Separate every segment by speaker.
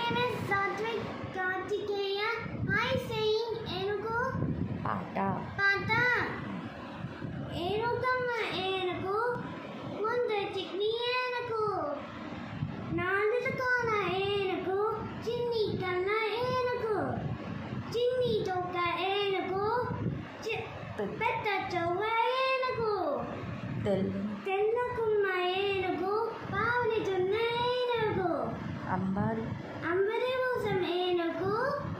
Speaker 1: name is Satvik Kartikeya. I sing Enugu
Speaker 2: పాట
Speaker 1: Pata. ఏనుగమ్మ ఏనుగు ముందు చిక్ని ఏనుగు నాలుగు కోన ఏనుగు చిన్ని కన్న ఏనుగు చిన్ని తోక ఏనుగు చి- పెద్ద చౌవ ఏనుగు
Speaker 2: తెల్లు
Speaker 1: తెల్లకుమ్మ ఏనుగు పావుని దున్న ఏనుగు
Speaker 2: అంబారి
Speaker 1: అంబరి మోసం ఏనుగు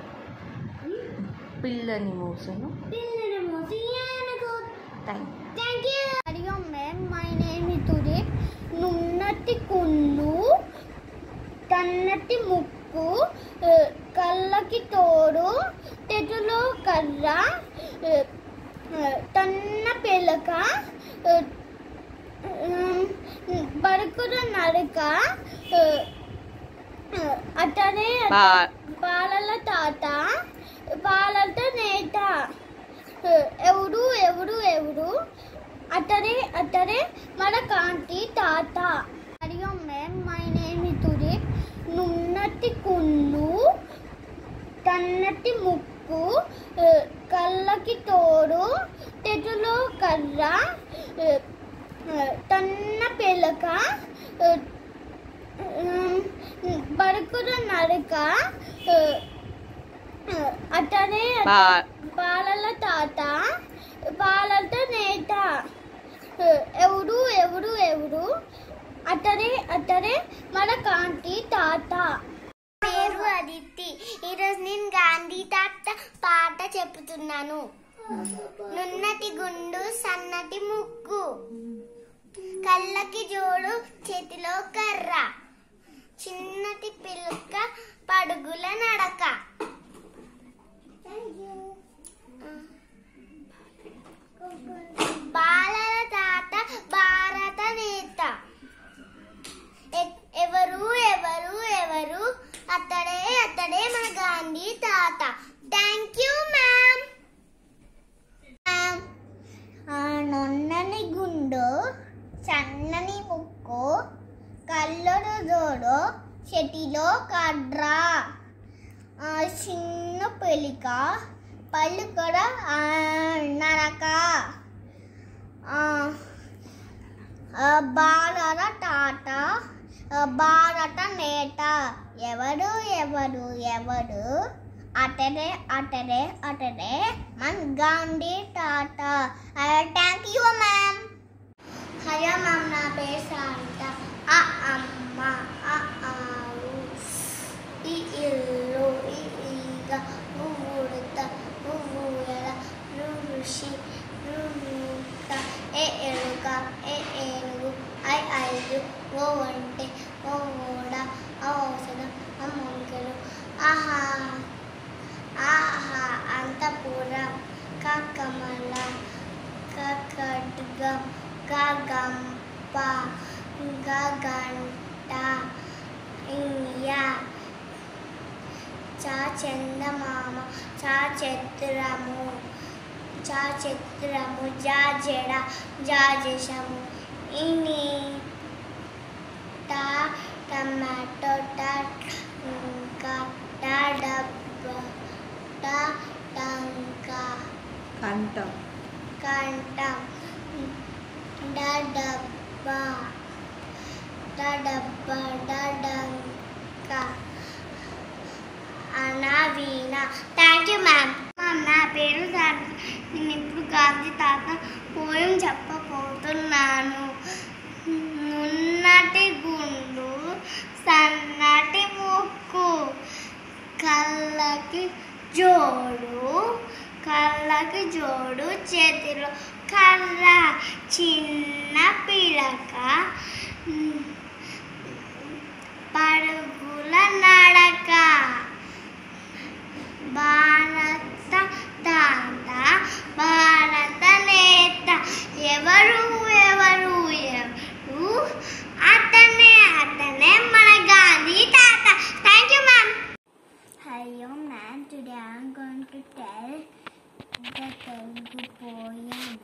Speaker 2: పిల్లని మూసను
Speaker 1: పిల్లని మోసి ఏనుగు
Speaker 2: thank
Speaker 1: thank you hello ma'am my name is తురేక్ నున్నటి కుళ్ళు కన్నటి ముక్కు ఆ, కళ్ళకి తోడు తెతులో కర్ర ఆ, ఆ, తన్న పిలక ఆ, ఉమ్, బరుకుల నడక ఆ, ఆ, అతనే
Speaker 2: బా-
Speaker 1: పాలల తాత పాలతో నేత ఎవరు ఎవరు ఎవరు అతడే అతడే మన కాంతి తాత హరియో మ్యామ్ మై నేమ్ ఇతురి నున్నటి కుళ్ళు కన్నటి ముక్కు ఆ, కళ్ళకి తోడు తెతులో కర్ర ఆ, ఆ, తన్న పిలక ఆ, ఉమ్, బరుకుల నడక ఆ, ఆ, అతనే
Speaker 2: బా-
Speaker 1: పాలల తాత పాలతో నేత ఎవరు ఎవరు ఎవరు అతడే అతడే మన కాంతి తాత పేరు అదితి ఈరోజు నేను గాంధీ తాత పాట చెప్పుతున్నాను నున్నటి గుండు సన్నటి ముక్కు కళ్ళకి జోడు చేతిలో కర్ర చిన్నటి పిల్లక పడుగుల నడక బాలల తాత భారత నేత ఎ- ఎవరు ఎవరు ఎవరు అతడే అతడే మన గాంధీ తాత థ్యాంక్ యూ మ్యామ్ నొన్నని గుండు సన్నని ముక్కు కళ్ళడు జోడు చెటిలో కడ్రా ఆ, చిన్న పెలిక పళ్ళు కూడా ఆ, నరక ఆ, ఆ, బాలర టాట ఆ, భారత నేత ఎవరు ఎవరు ఎవరు అతడే అతడే అతడే మన గాంధీ టాట thank you ma'am hello ma'am నా పేరు శాంత ఆ అమ్మ ఆ ఆవు ఈ ఇల్లు ఈ ఈగ నువ్వు ఉడత నువ్వు ఎల నువ్వు ఋషి నువ్వు మూట ఏ ఎలుక ఏ ఏనుగు ఐ ఐదు ఓ వంటే ఓ ఓడ ఆ ఔషధం ఆ మొంకెలు ఆహా ఆహా అంతపురం కకమల కకడ్గం గగంప గగంట ఇంయా చా చందమామ చా చతురము చా చతురము జా జడ జా జశము ఇని టా టమాటో టా ఇంకా టా డబ్బ టా టంకా
Speaker 2: కంఠం
Speaker 1: కంఠం డబ్బ డబ్బ డడంక అనవీణ థ్యాంక్ యూ మ్యామ్ మ్యామ్ నా పేరు సార్ నేను ఇప్పుడు గాంధీ తాత పోయం చెప్పబోతున్నాను నున్నటి గుండు సన్నటి ముక్కు కళ్ళకి జోడు కళ్ళకి జోడు చేతిలో కర్ర చిన్న పిలక ఉమ్, పరుగుల నడక భారత తాత భారత నేత ఎవరు ఎవరు ఎవరు అతనే అతనే మన గాంధీ తాత thank you ma'am hello ma'am today I'm going to tell the Telugu poem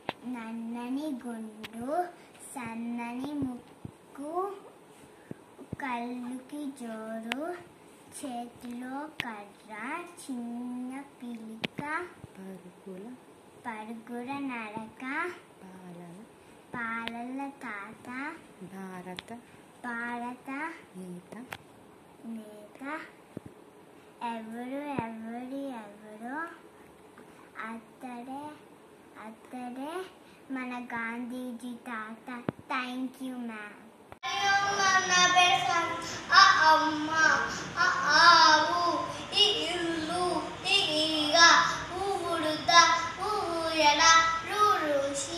Speaker 1: నన్నని గుండు సన్నని ముక్కు కళ్ళుకి జోరు చేతిలో కర్ర చిన్న పిలిక
Speaker 2: పరుగుల
Speaker 1: పరుగుల నడక
Speaker 2: పాలన
Speaker 1: పాలల తాత
Speaker 2: భారత
Speaker 1: భారత
Speaker 2: నేత
Speaker 1: నేత ఎవరు ఎవరు ఎవరు అతడే అతడే మన గాంధీజీ తాత థ్యాంక్ యూ మ్యామ్ నా పేరు ఆ అమ్మ ఆ ఆవు ఈ ఇల్లు ఈ ఈగ ఊబుడుత ఊయల రూరుషి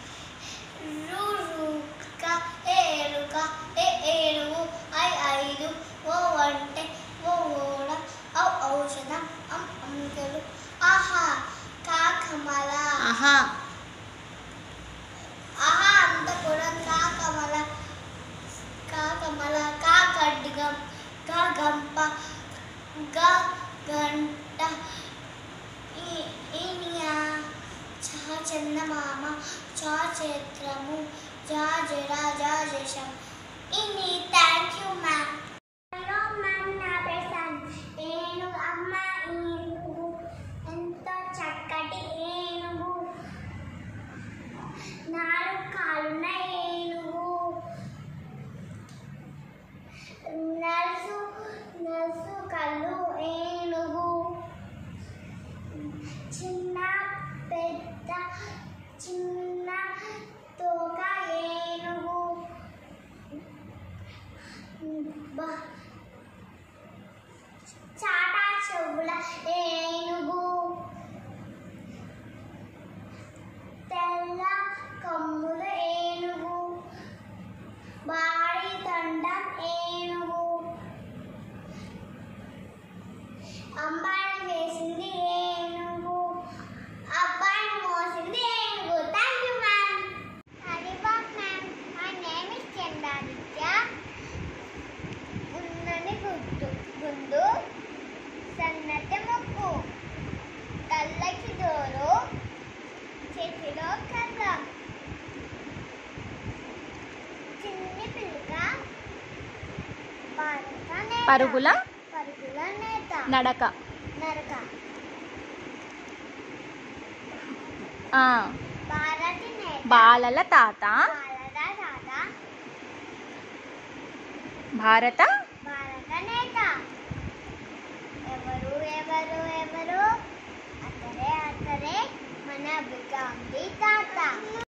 Speaker 1: రూరుక ఏరుక ఏ ఏరువు ఐ ఐదు ఓ వంటె ఓ ఓడ ఔ ఔషధం అం అంకెలు ఆహా కాకమల
Speaker 2: ఆహా
Speaker 1: ఆహా అంత కూడా కాకమల కాకమల కాకడ్గం కాగంప గ గంట ఈ- ఈనియా చా చందమామ చా చిత్రము జా జరా జా జశం ఇన్ని thank you ma'am hello ma'am నా పేరు ఏనుగు అమ్మ ఏనుగు ఎంతో చక్కటి ఏనుగు నాలుగు కాళ్ళున్న ఏనుగు నలుసు నలుసు కళ్ళు ఏనుగు చిన్న పెద్ద చిన్న తోక ఏనుగు బ- చాటా చెవుల ఏనుగు తెల్ల కమ్ముల ఏనుగు బాడి దండం ఏనుగు అమ్మాయిని వేసింది ఏనుగు అబ్బాయిని మోసింది ఏనుగు thank you ma'am hello ma'am my name is Chandaditya ఉన్నది గుడ్డు గుండు సన్నటి ముక్కు కళ్ళకి దోరు చేతిలో కర్ర చిన్ని పిల్లక భారత నేత
Speaker 2: పరుగుల
Speaker 1: పరుగుల నేత
Speaker 2: నడక
Speaker 1: నరక
Speaker 2: ఆ,
Speaker 1: భారతి నేత
Speaker 2: బాలల తాత
Speaker 1: భారత తాత
Speaker 2: భారత
Speaker 1: భారత నేత ఎవరు ఎవరు ఎవరు అతరే అతరే మన గాంధీ తాత